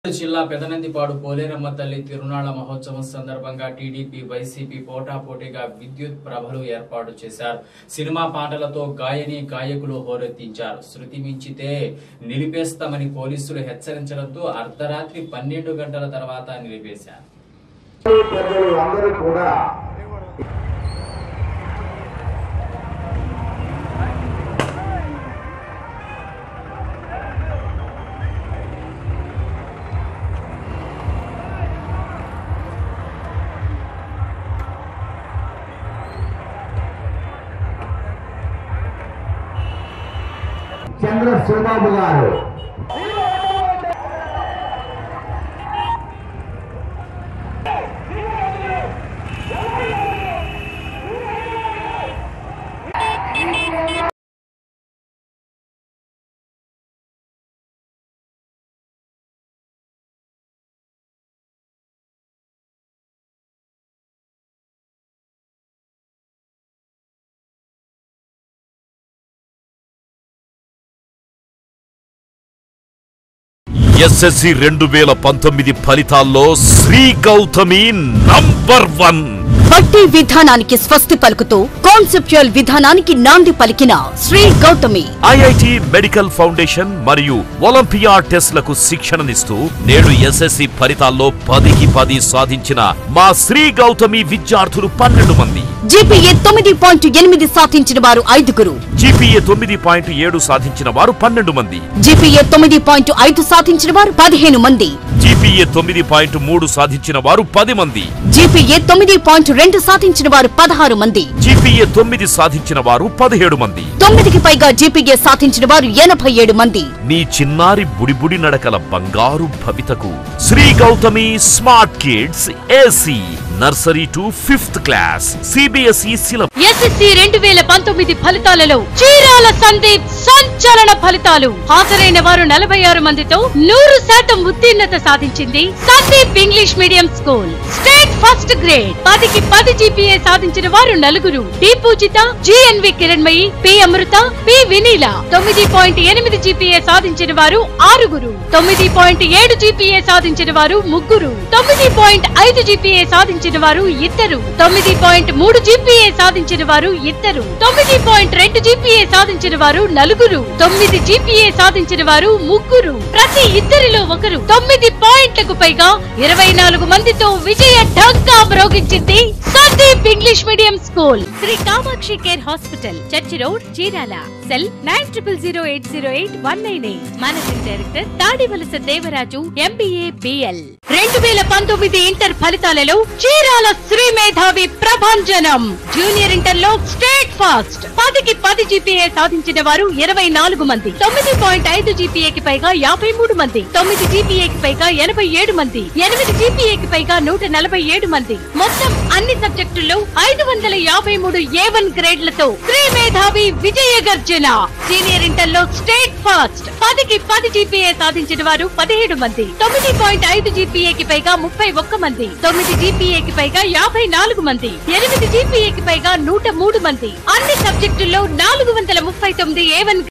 జిల్లా పెదనందిపాడు పోలేరమ్మ తల్లి తిరునాళ్ల మహోత్సవం సందర్భంగా టీడీపీ వైసీపీ పోటాపోటీగా విద్యుత్ ప్రభలు ఏర్పాటు చేశారు సినిమా పాటలతో గాయని గాయకులు హోరెత్తించారు శృతి మించితే నిలిపేస్తామని పోలీసులు హెచ్చరించడంతో అర్ధరాత్రి పన్నెండు గంటల తర్వాత నిలిపేశారు ప్రజలు అందరూ కూడా చంద్ర శివబాబు గారు ఎస్ఎస్సి రెండు వేల పంతొమ్మిది ఫలితాల్లో శ్రీ గౌతమి నంబర్ వన్ బట్టి విధానానికి స్వస్తి పలుకుతూ కాన్సెప్చువల్ విధానానికి నాంది పలికిన Sri Gautami IIT medical foundation మరియు ఒలింపియా టెస్ట్లకు శిక్షణనిస్తూ నేడు ఎస్ఎస్సి ఫలితాల్లో పదికి పది సాధించిన మా శ్రీ గౌతమి విద్యార్థులు పన్నెండు మంది జీపీఏ తొమ్మిది పాయింట్ ఎనిమిది సాధించిన వారు ఐదుగురు జీపీఏ తొమ్మిది పాయింట్ ఏడు సాధించిన వారు పన్నెండు మంది జీపీఏ తొమ్మిది పాయింట్ ఐదు సాధించిన వారు పదిహేను మంది జీపీఏ తొమ్మిది పాయింట్ మూడు సాధించిన వారు పది మంది జీపీఏ తొమ్మిది పాయింట్ రెండు సాధించిన వారు పదహారు మంది జీపీఏ తొమ్మిది సాధించిన వారు పదిహేడు మంది తొమ్మిదికి పైగా జీపీఏ సాధించిన వారు ఎనభై ఏడు మంది నీ చిన్నారి బుడిబుడి నడకల బంగారు భవితకు Sri Gautami smart kids AC nursery to fifth class CBSE syllabus SSC రెండు వేల పంతొమ్మిది ఫలితాలలో చీరాల సందీప్ సంచలన ఫలితాలు హాజరైన వారు నలభై ఆరు మందితో నూరు శాతం ఉత్తీర్ణత సాధించింది Sandeep English medium school state first grade పదికి పది జీపీఏ సాధించిన వారు నలుగురు D Poojitha GNV Kiranmayi P Amrutha P Vineela తొమ్మిది పాయింట్ ఎనిమిది జీపీఏ సాధించిన వారు ఆరుగురు తొమ్మిది పాయింట్ ఏడు జీపీఏ సాధించిన వారు ముగ్గురు తొమ్మిది పాయింట్ ఐదు జీపీఏ సాధించిన వారు ఇద్దరు తొమ్మిది పాయింట్ మూడు జీపీఏ సాధించిన వారు ఇద్దరు తొమ్మిది పాయింట్ రెండు జీపీఏ సాధించిన వారు నలుగురు తొమ్మిది జీపీఏ సాధించిన వారు ముగ్గురు ప్రతి ఇద్దరిలో ఒకరు తొమ్మిది పాయింట్లకు పైగా ఇరవై నాలుగు మందితో విజయ ఢంకా మ్రోగించింది Sandeep English medium school Sri Kamakshi care hospital church road Chirala cell nine triple zero eight zero eight one nine eight managing director Tadivalasa Devaraju MBA BL రెండు వేల పంతొమ్మిది ఇంటర్ ఫలితాలలో చీరాల శ్రీ మేధావి ప్రభంజనం జూనియర్ ఇంటర్ లో స్టేట్ ఫాస్ట్ పదికి పది జీపీఏ సాధించిన వారు ఇరవై నాలుగు మంది తొమ్మిది పాయింట్ ఐదు జీపీఏకి పైగా యాభై మూడు మంది తొమ్మిది జీపీఏకి పైగా ఎనభై ఏడు మంది ఎనిమిది జీపీఏకి పైగా నూట నలభై ఏడు మంది మొత్తం అన్ని సబ్జెక్టుల్లో ఐదు వందల యాభై మూడు ఏ వన్ గ్రేడ్లతో శ్రీ మేధావి విజయ గర్జన సీనియర్ ఇంటర్ లో స్టేట్ ఫాస్ట్ పదికి పది జీపీఏ సాధించిన వారు పదిహేడు మంది తొమ్మిది పాయింట్ ఐదు జీపీఏకి పైగా ముప్పై ఒక్క మంది తొమ్మిది జీపీఏకి పైగా యాభై నాలుగు మంది ఎనిమిది జీపీఏకి పైగా నూట మూడు మంది అన్ని సబ్జెక్టుల్లో నాలుగు వందల ముప్పై తొమ్మిది ఏ వన్